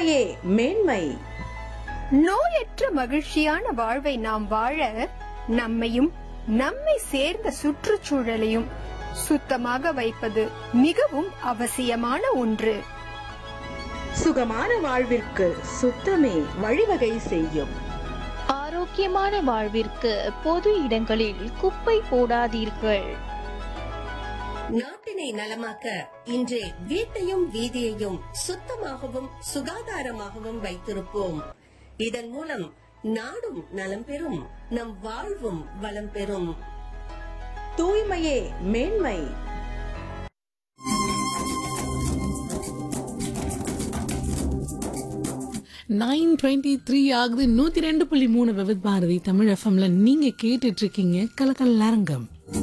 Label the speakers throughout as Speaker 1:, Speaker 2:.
Speaker 1: தூய்மையே மேன்மை
Speaker 2: நோயற்ற மகிழ்ச்சியான வாழ்வை நாம் வாழ நம்மையும் நம்மை சேர்ந்த சுற்றுச்சூழலையும் சுத்தமாக வைப்பது மிகவும் அவசியமான ஒன்று
Speaker 1: சுகமான வாழ்விற்கு சுத்தமே வழிவகை செய்யும்
Speaker 3: ஆரோக்கியமான வாழ்விற்கு பொது இடங்களில் குப்பை போடாதீர்கள்
Speaker 4: நாட்டினை நலமாக்க இன்றே வீட்டையும் வீதியையும் சுத்தமாகவும் சுகாதாரமாகவும் வைத்திருப்போம் இதன் மூலம் நாடும் நலம் பெறும் நம் வாழ்வும் வளம் பெறும்
Speaker 1: தூய்மையே மேன்மை
Speaker 5: நைன் டுவெண்ட்டி த்ரீ ஆகுது நூற்றி ரெண்டு புள்ளி மூணு விவித் பாரதி தமிழ் எஃப்எம்ல நீங்கள் கேட்டுட்டு இருக்கீங்க கலக்கல் அரங்கம்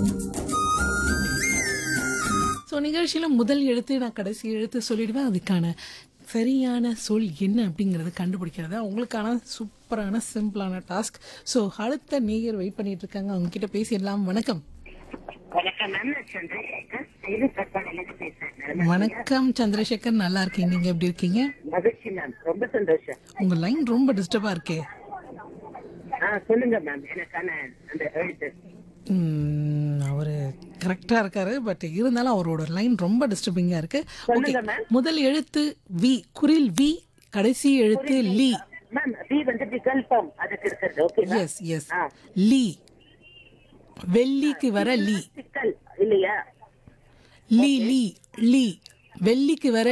Speaker 5: ஸோ நிகழ்ச்சியில் முதல் எழுத்து நான் கடைசி எழுத்து சொல்லிடுவேன் அதுக்கான சரியான சொல் என்ன அப்படிங்கிறத கண்டுபிடிக்கிறது உங்களுக்கான சூப்பரான சிம்பிளான டாஸ்க் ஸோ அடுத்த நேயர் வெயிட் பண்ணிட்டு இருக்காங்க அவங்க கிட்ட பேசிடலாம் வணக்கம்
Speaker 6: வணக்கம் மேம் நான் சந்திரசேகர் இது கற்பனையிலிருந்து பேசுறேன்
Speaker 5: வணக்கம் சந்திரசேகர் நல்லா இருக்கீங்க நீங்க எப்படி இருக்கீங்க
Speaker 6: மகிழ்ச்சி மேம் ரொம்ப சந்தோஷம்
Speaker 5: உங்க லைன் ரொம்ப டிஸ்டர்பா இருக்கே
Speaker 6: ஆ சொல்லுங்க மேம் எனக்கான அந்த எழுத்து
Speaker 5: ம், அவரு கரெக்டா இருக்காரு பட் இருந்தாலும் அவரோட லைன் ரொம்ப டிஸ்டர்பிங்கா இருக்கு ஓகே
Speaker 6: சொல்லுங்க, ma'am.
Speaker 5: முதல் எழுத்து வி குரில் வி கடைசி எழுத்து லீ
Speaker 6: மேம் பி வந்து விகல்பம் அதுக்கு இருக்கிறது ஓகே
Speaker 5: எஸ் எஸ்
Speaker 6: ஆ.
Speaker 5: லீ வெள்ளிக்கு வர லீ
Speaker 6: சிக்கல் இல்லையா
Speaker 5: லீ லீ லீ வெள்ளிக்கு வர